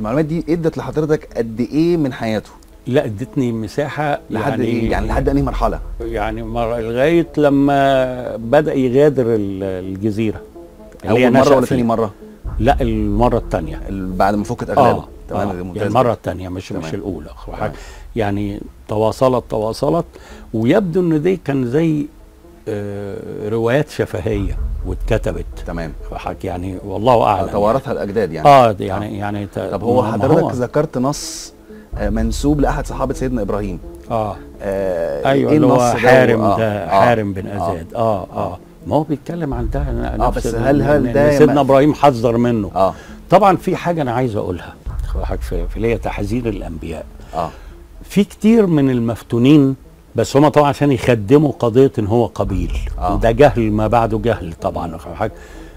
المعلومات دي ادت لحضرتك قد ايه من حياته لا ادتني مساحه لحد يعني ايه يعني لحد انهي مرحله يعني مر... لغايه لما بدا يغادر ال- الجزيره اللي هي اول مره نشأ ولا فيها. ثاني مره لا المره الثانيه ال- بعد ما فكت اغلاله اه تمام آه ده يعني ممتاز المره جدا. الثانيه مش تمام. مش الاولى أخو تمام. حاجة. يعني تواصلت تواصلت ويبدو ان دي كان زي آه روايات شفهيه واتكتبت تمام أخو حاجة. يعني والله اعلم توارثها الاجداد يعني اه دي يعني يعني ت- طب هو ما- ما حضرتك ذكرت نص آه، منسوب لاحد صحابه سيدنا ابراهيم اه آه ايوه إيه اللي هو النص ده؟ حارم آه، ده آه، حارم بن آه. ازاد اه اه ما هو بيتكلم عن ده ن- آه، نفس بس ال- هل- هل إن ده سيدنا ما- ابراهيم حذر منه اه طبعا في حاجه انا عايز اقولها حضرتك في في اللي هي تحذير الانبياء اه في كتير من المفتونين بس هم طبعا عشان يخدموا قضيه ان هو قبيل آه. وده جهل ما بعده جهل طبعا حضرتك.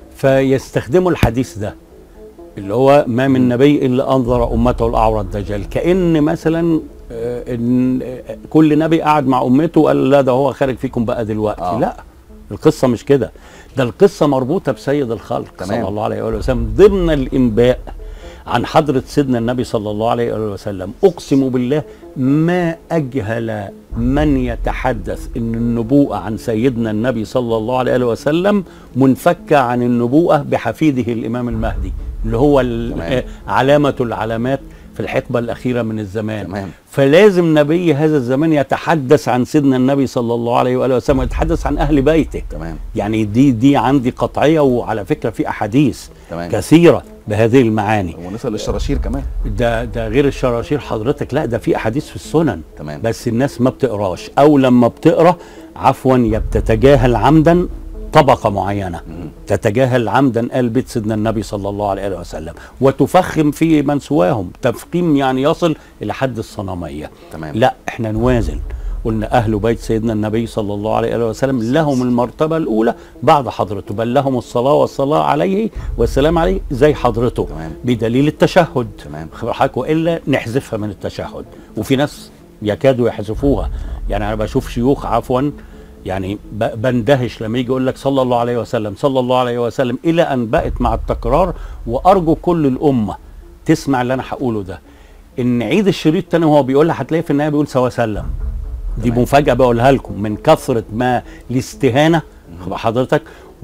فيستخدموا الحديث ده اللي هو ما من نبي الا انظر امته الاعور الدجال كان مثلا آه، ان آه، كل نبي قعد مع امته وقال لا ده هو خارج فيكم بقى دلوقتي آه. لا القصه مش كده ده القصه مربوطه بسيد الخلق تمام. صلى الله عليه وآله وسلم ضمن الانباء عن حضرة سيدنا النبي صلى الله عليه وآله وسلم أقسم بالله ما أجهل من يتحدث أن النبوءة عن سيدنا النبي صلى الله عليه وآله وسلم منفكة عن النبوءة بحفيده الإمام المهدي اللي هو ال- تمام. آه، علامة العلامات في الحقبة الأخيرة من الزمان تمام. فلازم نبي هذا الزمان يتحدث عن سيدنا النبي صلى الله عليه وآله وسلم ويتحدث عن أهل بيته تمام يعني دي دي عندي قطعية وعلى فكرة في أحاديث تمام كثيرة بهذه المعاني ونصل للشراشير كمان ده ده غير الشراشير حضرتك لا ده في احاديث في السنن تمام. بس الناس ما بتقراش او لما بتقرا عفوا يا بتتجاهل عمدا طبقه معينه مم. تتجاهل عمدا آل بيت سيدنا النبي صلى الله عليه وسلم وتفخم في من سواهم تفخيم يعني يصل الى حد الصنميه تمام لا احنا نوازن قلنا اهل بيت سيدنا النبي صلى الله عليه وسلم لهم المرتبه الاولى بعد حضرته بل لهم الصلاه والصلاه عليه والسلام عليه زي حضرته تمام. بدليل التشهد تمام. حضرتك والا نحذفها من التشهد وفي ناس يكادوا يحذفوها يعني انا بشوف شيوخ عفوا يعني ب- بندهش لما يجي يقول لك صلى الله عليه وسلم صلى الله عليه وسلم الى ان بقت مع التكرار وارجو كل الامه تسمع اللي انا هقوله ده ان عيد الشريط تاني وهو بيقولها هتلاقي في النهايه بيقول سوا سلم دي تمام. مفاجاه بقولها لكم من كثره ما الاستهانه حضرتك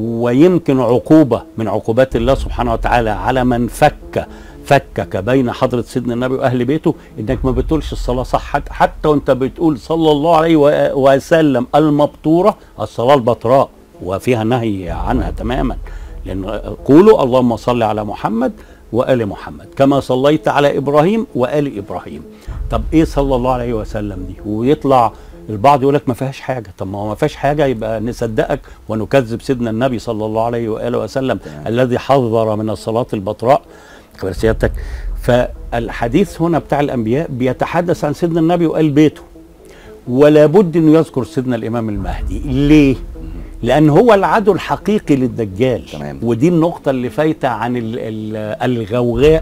ويمكن عقوبه من عقوبات الله سبحانه وتعالى على من فك فكك بين حضرة سيدنا النبي وأهل بيته إنك ما بتقولش الصلاة صح حتى, حتى وأنت بتقول صلى الله عليه و- وسلم المبتورة الصلاة البطراء وفيها نهي عنها تماما لأن قولوا اللهم صل على محمد وآل محمد كما صليت على إبراهيم وآل إبراهيم طب إيه صلى الله عليه وسلم دي ويطلع البعض يقول لك ما فيهاش حاجه طب ما هو ما فيهاش حاجه يبقى نصدقك ونكذب سيدنا النبي صلى الله عليه واله وسلم تمام. الذي حذر من الصلاه البطراء خبر سيادتك فالحديث هنا بتاع الانبياء بيتحدث عن سيدنا النبي وآل بيته ولا بد انه يذكر سيدنا الامام المهدي ليه لان هو العدو الحقيقي للدجال تمام. ودي النقطه اللي فايته عن ال- ال- الغوغاء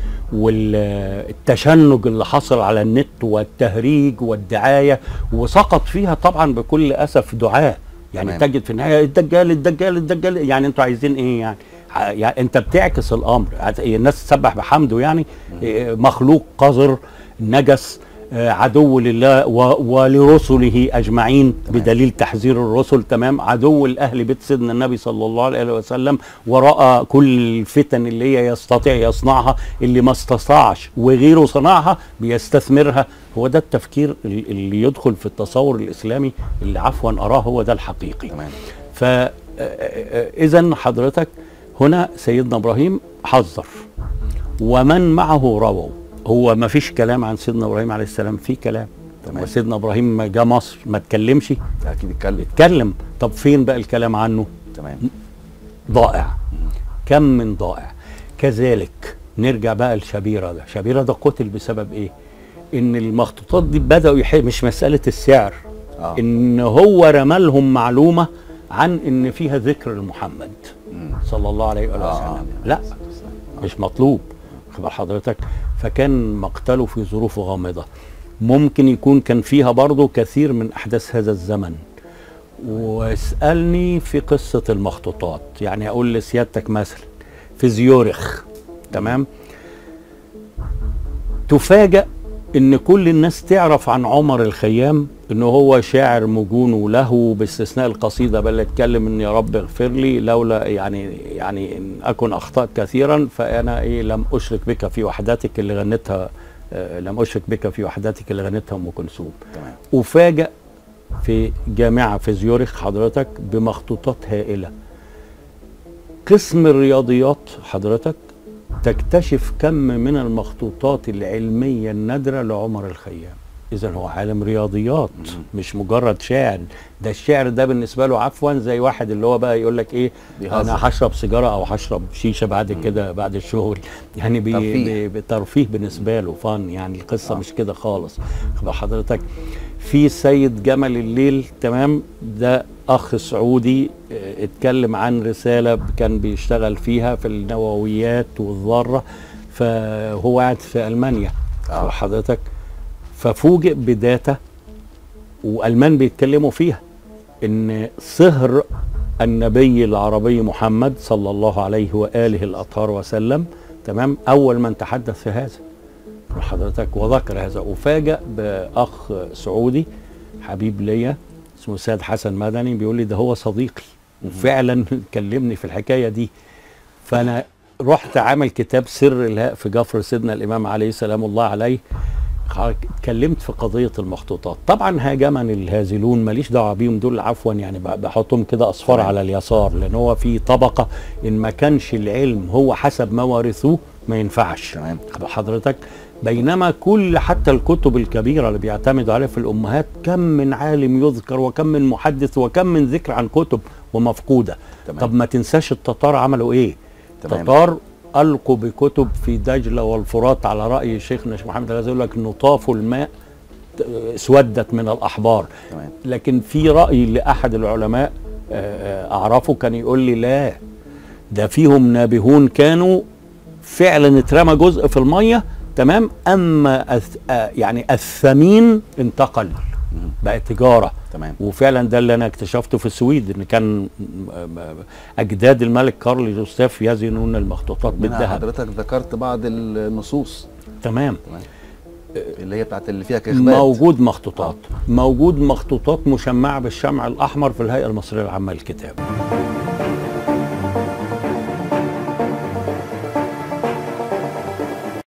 والتشنج اللي حصل على النت والتهريج والدعايه وسقط فيها طبعا بكل اسف دعاء يعني تمام. تجد في النهايه الدجال الدجال الدجال يعني انتوا عايزين ايه يعني ع- يعني انت بتعكس الامر عت- الناس تسبح بحمده يعني إيه، مخلوق قذر نجس آه، عدو لله و- ولرسله اجمعين تمام. بدليل تحذير الرسل تمام عدو لاهل بيت سيدنا النبي صلى الله عليه وسلم وراى كل الفتن اللي هي يستطيع يصنعها اللي ما استطاعش وغيره صنعها بيستثمرها هو ده التفكير ال- اللي يدخل في التصور الاسلامي اللي عفوا اراه هو ده الحقيقي تمام فإذا حضرتك هنا سيدنا إبراهيم حذر ومن معه رووا هو ما فيش كلام عن سيدنا إبراهيم عليه السلام في كلام تمام. وسيدنا إبراهيم ما جه مصر ما اتكلمش ده اكيد اتكلم اتكلم طب فين بقى الكلام عنه تمام ضائع كم من ضائع كذلك نرجع بقى لشبيرة ده شبيرة ده قتل بسبب ايه ان المخطوطات دي بدأوا يح... مش مسألة السعر اه ان هو رمى لهم معلومه عن ان فيها ذكر لمحمد مم. صلى الله عليه وآله آه. وسلم لا مش مطلوب خبر حضرتك فكان مقتله في ظروف غامضه ممكن يكون كان فيها برضه كثير من احداث هذا الزمن واسالني في قصه المخطوطات يعني اقول لسيادتك مثلا في زيورخ تمام تفاجأ ان كل الناس تعرف عن عمر الخيام ان هو شاعر مجون وله باستثناء القصيده بل اتكلم ان يا رب اغفر لي لولا يعني يعني ان اكن اخطات كثيرا فانا ايه لم اشرك بك في وحدتك اللي غنتها آه، لم اشرك بك في وحدتك اللي غنتها ام كلثوم تمام افاجئ في جامعه في زيورخ حضرتك بمخطوطات هائله قسم الرياضيات حضرتك تكتشف كم من المخطوطات العلميه النادره لعمر الخيام اذا هو عالم رياضيات مش مجرد شاعر ده الشعر ده بالنسبه له عفوا زي واحد اللي هو بقى يقول لك ايه بيهزر. انا هشرب سيجاره او هشرب شيشه بعد كده بعد الشغل يعني بي ترفيه. بي ترفيه بالنسبه له فن يعني القصه آه. مش كده خالص خد حضرتك في سيد جمل الليل تمام ده اخ سعودي اه، اتكلم عن رساله كان بيشتغل فيها في النوويات والذره فهو قاعد في المانيا آه. حضرتك ففوجئ بداتا والمان بيتكلموا فيها ان صهر النبي العربي محمد صلى الله عليه واله الاطهار وسلم تمام اول من تحدث في هذا حضرتك وذكر هذا افاجئ باخ سعودي حبيب ليا اسمه سيد حسن مدني بيقول لي ده هو صديقي وفعلا كلمني في الحكايه دي فانا رحت عامل كتاب سر الهاء في جفر سيدنا الامام عليه سلام الله عليه اتكلمت في قضيه المخطوطات طبعا هاجمني الهازلون ماليش دعوه بيهم دول عفوا يعني ب- بحطهم كده اصفار تمام. على اليسار لان هو في طبقه ان ما كانش العلم هو حسب ما ورثوه ما ينفعش تمام. حضرتك بينما كل حتى الكتب الكبيره اللي بيعتمدوا عليها في الامهات كم من عالم يذكر وكم من محدث وكم من ذكر عن كتب ومفقوده تمام. طب ما تنساش التتار عملوا ايه تمام. التتار القوا بكتب في دجله والفرات على راي شيخنا الشيخ محمد الغزالي يقول لك نطاف الماء اسودت من الاحبار تمام لكن في راي لاحد العلماء آه، آه، اعرفه كان يقول لي لا ده فيهم نابهون كانوا فعلا اترمى جزء في الميه تمام اما أث... آه، يعني الثمين انتقل بقى تجاره تمام وفعلا ده اللي انا اكتشفته في السويد ان كان م- م- اجداد الملك كارل جوستاف يزنون المخطوطات منها بالذهب حضرتك ذكرت بعض النصوص تمام تمام اللي هي بتاعت اللي فيها كخبات موجود مخطوطات موجود مخطوطات مشمعه بالشمع الاحمر في الهيئه المصريه العامه للكتاب